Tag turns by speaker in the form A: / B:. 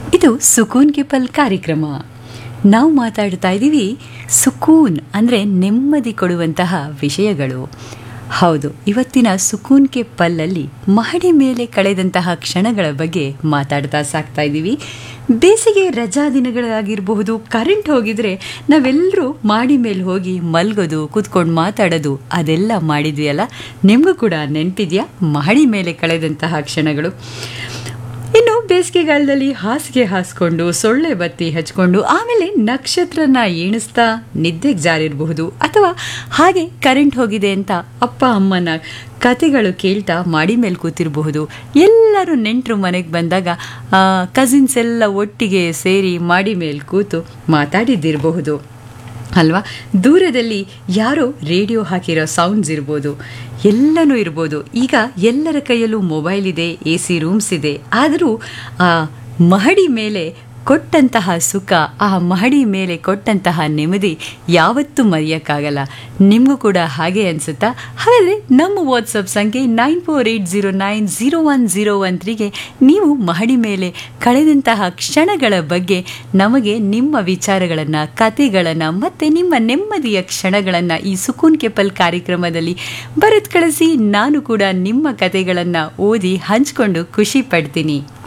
A: ಇದು ಸುಕೂನ್ ಕೆ ಪಲ್ ಕಾರ್ಯಕ್ರಮ ನಾವು ಮಾತಾಡ್ತಾ ಇದ್ದೀವಿ ಸುಕೂನ್ ಅಂದರೆ ನೆಮ್ಮದಿ ಕೊಡುವಂತಹ ವಿಷಯಗಳು ಹೌದು ಇವತ್ತಿನ ಸುಕೂನ್ ಕೆ ಪಲ್ಲಲ್ಲಿ ಮಹಡಿ ಮೇಲೆ ಕಳೆದಂತಹ ಕ್ಷಣಗಳ ಬಗ್ಗೆ ಮಾತಾಡ್ತಾ ಸಾಕ್ತಾ ಇದ್ದೀವಿ ಬೇಸಿಗೆ ರಜಾ ದಿನಗಳಾಗಿರಬಹುದು ಕರೆಂಟ್ ಹೋಗಿದ್ರೆ ನಾವೆಲ್ಲರೂ ಮಾಡಿ ಮೇಲೆ ಹೋಗಿ ಮಲ್ಗೋದು ಕೂತ್ಕೊಂಡು ಮಾತಾಡೋದು ಅದೆಲ್ಲ ಮಾಡಿದ್ವಿ ಅಲ್ಲ ನಿಮಗೂ ಕೂಡ ನೆನಪಿದೆಯಾ ಮಹಡಿ ಮೇಲೆ ಕಳೆದಂತಹ ಕ್ಷಣಗಳು ಇನ್ನು ಬೇಸಿಗೆಗಾಲದಲ್ಲಿ ಹಾಸಿಗೆ ಹಾಸ್ಕೊಂಡು ಸೊಳ್ಳೆ ಬತ್ತಿ ಹಚ್ಕೊಂಡು ಆಮೇಲೆ ನಕ್ಷತ್ರನ ಎಣಿಸ್ತಾ ನಿದ್ದೆಗೆ ಜಾರಿರಬಹುದು ಅಥವಾ ಹಾಗೆ ಕರೆಂಟ್ ಹೋಗಿದೆ ಅಂತ ಅಪ್ಪ ಅಮ್ಮನ ಕತೆಗಳು ಕೇಳ್ತಾ ಮಾಡಿ ಮೇಲೆ ಕೂತಿರಬಹುದು ಎಲ್ಲರೂ ನೆಂಟರು ಮನೆಗೆ ಬಂದಾಗ ಕಸಿನ್ಸ್ ಎಲ್ಲ ಒಟ್ಟಿಗೆ ಸೇರಿ ಮಾಡಿ ಮೇಲೆ ಕೂತು ಮಾತಾಡಿದ್ದಿರಬಹುದು ಅಲ್ವಾ ದೂರದಲ್ಲಿ ಯಾರೋ ರೇಡಿಯೋ ಹಾಕಿರೋ ಸೌಂಡ್ಸ್ ಇರ್ಬೋದು ಎಲ್ಲನೂ ಇರ್ಬೋದು ಈಗ ಎಲ್ಲರ ಕೈಯಲ್ಲೂ ಮೊಬೈಲ್ ಇದೆ ಎ ಸಿ ರೂಮ್ಸ್ ಇದೆ ಆದರೂ ಆ ಮಹಡಿ ಮೇಲೆ ಕೊಟ್ಟಂತಹ ಸುಖ ಆ ಮಹಡಿ ಮೇಲೆ ಕೊಟ್ಟಂತಹ ನೆಮ್ಮದಿ ಯಾವತ್ತೂ ಮರೆಯೋಕ್ಕಾಗಲ್ಲ ನಿಮಗೂ ಕೂಡ ಹಾಗೆ ಅನಿಸುತ್ತಾ ಹಾಗಾದರೆ ನಮ್ಮ ವಾಟ್ಸಪ್ ಸಂಖ್ಯೆ nine four eight zero nine zero one zero one ತ್ರೀಗೆ ನೀವು ಮಹಡಿ ಮೇಲೆ ಕಳೆದಂತಹ ಕ್ಷಣಗಳ ಬಗ್ಗೆ ನಮಗೆ ನಿಮ್ಮ ವಿಚಾರಗಳನ್ನು ಕತೆಗಳನ್ನು ಮತ್ತು ನಿಮ್ಮ ನೆಮ್ಮದಿಯ ಕ್ಷಣಗಳನ್ನು ಈ ಸುಕೂನ್ ಕೆಪಲ್ ಕಾರ್ಯಕ್ರಮದಲ್ಲಿ ಬರೆದು ಕಳಿಸಿ ನಾನು ಕೂಡ ನಿಮ್ಮ ಕತೆಗಳನ್ನು ಓದಿ ಹಂಚ್ಕೊಂಡು ಖುಷಿ ಪಡ್ತೀನಿ